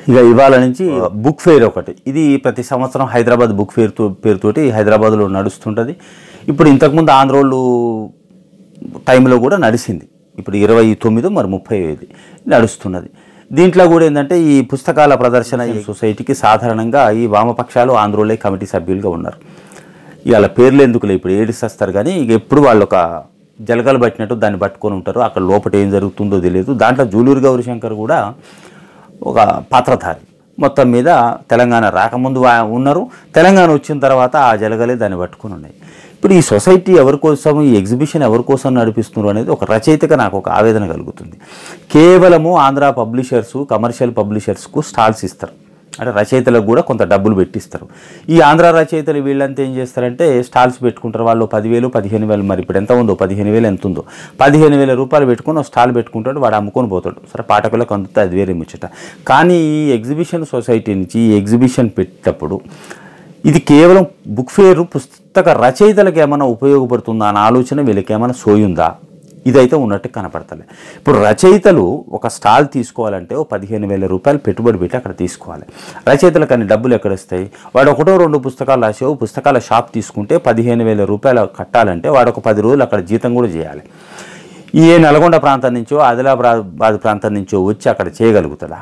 ఇక ఇవాళ నుంచి బుక్ ఫెయిర్ ఒకటి ఇది ప్రతి సంవత్సరం హైదరాబాద్ బుక్ ఫెయిర్ తో పేరుతోటి హైదరాబాద్లో నడుస్తుంటుంది ఇప్పుడు ఇంతకుముందు ఆంధ్రోళ్ళు టైంలో కూడా నడిచింది ఇప్పుడు ఇరవై తొమ్మిది మరి ముప్పై ఐదు నడుస్తున్నది దీంట్లో కూడా ఏంటంటే ఈ పుస్తకాల ప్రదర్శన ఈ సొసైటీకి సాధారణంగా ఈ వామపక్షాలు ఆంధ్రోలే కమిటీ సభ్యులుగా ఉన్నారు ఇవాళ పేర్లు ఎందుకులే ఇప్పుడు ఏడిస్తారు కానీ ఇక ఎప్పుడు వాళ్ళు ఒక జలగలు పట్టినట్టు దాన్ని పట్టుకొని ఉంటారు అక్కడ లోపల ఏం జరుగుతుందో తెలియదు దాంట్లో జూలూరు గౌరీశంకర్ కూడా ఒక పాత్రధారి మొత్తం మీద తెలంగాణ రాకముందు వా- ఉన్నారు తెలంగాణ వచ్చిన తర్వాత ఆ జలగలే దాన్ని పట్టుకొని ఉన్నాయి ఇప్పుడు ఈ సొసైటీ ఎవరి కోసం ఈ ఎగ్జిబిషన్ ఎవరి కోసం నడిపిస్తున్నారు అనేది ఒక రచయితగా నాకు ఒక ఆవేదన కలుగుతుంది కేవలము ఆంధ్ర పబ్లిషర్స్ కమర్షియల్ పబ్లిషర్స్కు స్టాల్స్ ఇస్తారు అంటే రచయితలకు కూడా కొంత డబ్బులు పెట్టిస్తారు ఈ ఆంధ్ర రచయితలు వీళ్ళంతా ఏం చేస్తారంటే స్టాల్స్ పెట్టుకుంటారు వాళ్ళు పదివేలు పదిహేను వేలు మరి ఇప్పుడు ఎంత ఉందో పదిహేను వేలు ఎంత ఉందో పదిహేను వేల రూపాయలు పెట్టుకొని ఒక స్టాల్ పెట్టుకుంటాడు వాడు అమ్ముకొని పోతాడు సరే పాఠకులకు అందుతే అది వేరే ముచ్చట కానీ ఈ ఎగ్జిబిషన్ సొసైటీ నుంచి ఈ ఎగ్జిబిషన్ పెట్టేటప్పుడు ఇది కేవలం బుక్ ఫేర్ పుస్తక రచయితలకు ఏమైనా ఉపయోగపడుతుందా అన్న ఆలోచన వీళ్ళకి ఏమైనా సోయుందా ఇదైతే ఉన్నట్టు కనపడతలే ఇప్పుడు రచయితలు ఒక స్టాల్ తీసుకోవాలంటే ఓ పదిహేను వేల రూపాయలు పెట్టుబడి పెట్టి అక్కడ తీసుకోవాలి రచయితలకు అన్ని డబ్బులు ఎక్కడ వస్తాయి వాడు ఒకటో రెండు పుస్తకాలు రాసి ఓ పుస్తకాల షాప్ తీసుకుంటే పదిహేను వేల రూపాయలు కట్టాలంటే వాడు ఒక పది రోజులు అక్కడ జీతం కూడా చేయాలి ఏ నల్గొండ ప్రాంతం నుంచో ఆదిలాబాద్ ప్రాంతం నుంచో వచ్చి అక్కడ చేయగలుగుతాడా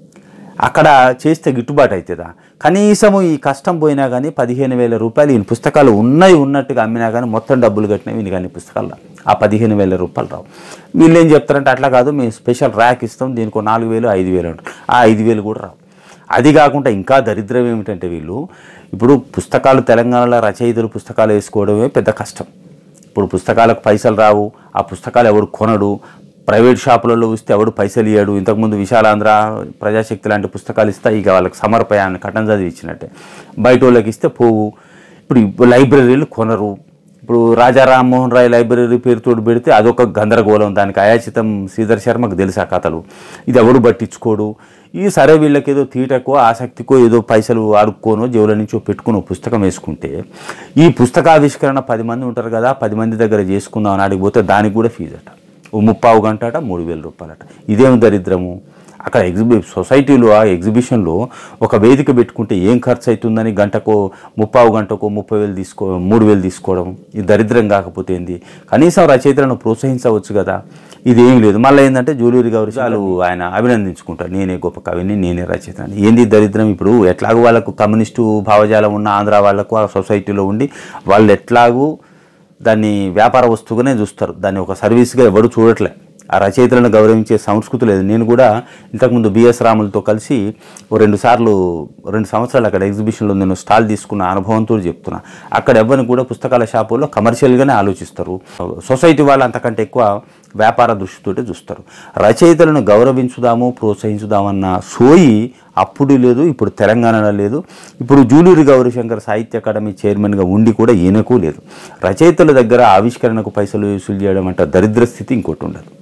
అక్కడ చేస్తే గిట్టుబాటు అవుతుందా కనీసము ఈ కష్టం పోయినా కానీ పదిహేను వేల రూపాయలు ఈయన పుస్తకాలు ఉన్నాయి ఉన్నట్టుగా అమ్మినా కానీ మొత్తం డబ్బులు కట్టినవి ఈయన కానీ పుస్తకాలు రావు. ఆ పదిహేను వేల రూపాయలు రావు వీళ్ళు ఏం చెప్తారంటే అట్లా కాదు మేము స్పెషల్ ర్యాక్ ఇస్తాం దీనికి నాలుగు వేలు ఐదు వేలు అంటారు ఆ ఐదు వేలు కూడా రావు అది కాకుండా ఇంకా దరిద్రం ఏమిటంటే వీళ్ళు ఇప్పుడు పుస్తకాలు తెలంగాణలో రచయితలు పుస్తకాలు వేసుకోవడమే పెద్ద కష్టం ఇప్పుడు పుస్తకాలకు పైసలు రావు ఆ పుస్తకాలు ఎవరు కొనడు ప్రైవేట్ షాపులలో ఇస్తే ఎవడు పైసలు ఇయ్యాడు ఇంతకుముందు విశాలాంధ్ర ప్రజాశక్తి లాంటి పుస్తకాలు ఇస్తే ఇక వాళ్ళకి సమర్పయాన్ని కటం చదివి ఇచ్చినట్టే బయట వాళ్ళకి ఇస్తే పోవు ఇప్పుడు ఇప్పు- లైబ్రరీలు కొనరు ఇప్పుడు రాజా రామ్మోహన్ రాయ్ లైబ్రరీ పేరుతో పెడితే అదొక గందరగోళం దానికి అయాచితం శ్రీధర్ శర్మకు తెలుసు ఆ కథలు ఇది ఎవడు పట్టించుకోడు ఈ సరే వీళ్ళకి ఏదో తీటకో ఆసక్తికో ఏదో పైసలు అడుక్కోనో జేబుల నుంచో పెట్టుకుని పుస్తకం వేసుకుంటే ఈ పుస్తకావిష్కరణ పది మంది ఉంటారు కదా పది మంది దగ్గర చేసుకుందాం అని అడిగిపోతే దానికి కూడా ఫీజు అట ఓ ముప్పావు గంట అట మూడు వేల రూపాయలట ఇదేం దరిద్రము అక్కడ ఎగ్జిబి సొసైటీలో ఆ ఎగ్జిబిషన్లో ఒక వేదిక పెట్టుకుంటే ఏం ఖర్చు అవుతుందని గంటకో ముప్పావు గంటకో ముప్పై వేలు తీసుకో మూడు వేలు తీసుకోవడం ఇది దరిద్రం కాకపోతే ఏంది కనీసం రచయితలను ప్రోత్సహించవచ్చు కదా ఇదేం లేదు మళ్ళీ ఏంటంటే జూలూరి గౌరి చాలు ఆయన అభినందించుకుంటారు నేనే గొప్ప కవిని నేనే రచయితని ఏంది దరిద్రం ఇప్పుడు ఎట్లాగో వాళ్ళకు కమ్యూనిస్టు భావజాలం ఉన్న ఆంధ్ర వాళ్ళకు ఆ సొసైటీలో ఉండి వాళ్ళు ఎట్లాగూ దాన్ని వ్యాపార వస్తువుగానే చూస్తారు దాన్ని ఒక సర్వీస్గా ఎవడు చూడట్లే ఆ రచయితలను గౌరవించే సంస్కృతి లేదు నేను కూడా ఇంతకుముందు బిఎస్ రాములతో కలిసి ఓ రెండు సార్లు రెండు సంవత్సరాలు అక్కడ ఎగ్జిబిషన్లో నేను స్టాల్ తీసుకున్న అనుభవంతో చెప్తున్నా అక్కడ ఎవరిని కూడా పుస్తకాల షాపుల్లో కమర్షియల్గానే ఆలోచిస్తారు సొసైటీ వాళ్ళు అంతకంటే ఎక్కువ వ్యాపార దృష్టితోటి చూస్తారు రచయితలను గౌరవించుదాము ప్రోత్సహించుదామన్న సోయి అప్పుడు లేదు ఇప్పుడు తెలంగాణలో లేదు ఇప్పుడు జూలూరి గౌరీశంకర్ సాహిత్య అకాడమీ చైర్మన్గా ఉండి కూడా ఈయనకు లేదు రచయితల దగ్గర ఆవిష్కరణకు పైసలు వసూలు చేయడం అంటే దరిద్ర స్థితి ఇంకోటి ఉండదు